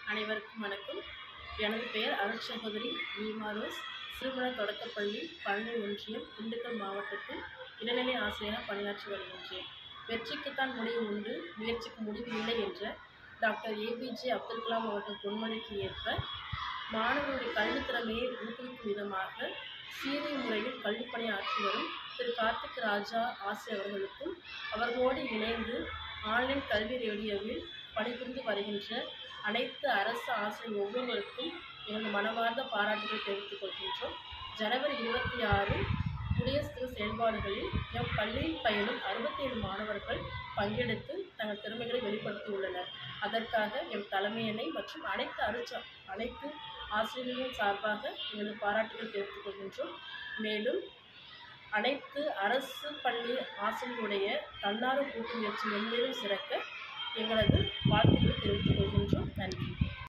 அனைவருக்கும் வணக்கம் எனது பெயர் அருள் சகோதரி நீமா ரோஸ் சிறுமண தொடக்கப்பள்ளி பழனி ஒன்றியம் திண்டுக்கல் மாவட்டத்தில் இடைநிலை ஆசிரியராக பணியாற்றி வருகின்றேன் வெற்றிக்குத்தான் முடிவு உண்டு முயற்சிக்கு முடிவு இல்லை என்ற டாக்டர் ஏபிஜே அப்துல் கலாம் அவர்கள் பொன்மொழிக்கு ஏற்ப மாணவர்களுடைய கல்வித் திறமையை ஊக்குவிக்கும் விதமாக சீரிய முறையில் கல்விப்பணி ஆற்றி வரும் திரு கார்த்திக் ராஜா ஆசிரியர் அவர்களுக்கும் அவர்களோடு இணைந்து ஆன்லைன் கல்வி ரேடியோவில் பணிபுரிந்து வருகின்ற அனைத்து அரசு ஆசிரியர் ஒவ்வொருவருக்கும் எனது மனமார்ந்த பாராட்டுகளை தெரிவித்துக் கொள்கின்றோம் ஜனவரி இருபத்தி ஆறு குடியரசு தின செயல்பாடுகளில் எம் பள்ளியில் பயிலும் அறுபத்தேழு மாணவர்கள் பங்கெடுத்து தங்கள் திறமைகளை வெளிப்படுத்தியுள்ளனர் அதற்காக எம் தலைமையணை மற்றும் அனைத்து அருச்ச அனைத்து ஆசிரியர்களின் சார்பாக எனது பாராட்டுகளை தெரிவித்துக் கொள்கின்றோம் மேலும் அனைத்து அரசு பள்ளி ஆசிரியர்களுடைய தன்னார்வ கூட்டு முயற்சி மென்மேலும் சிறக்க எங்களது வாழ்த்துக்களை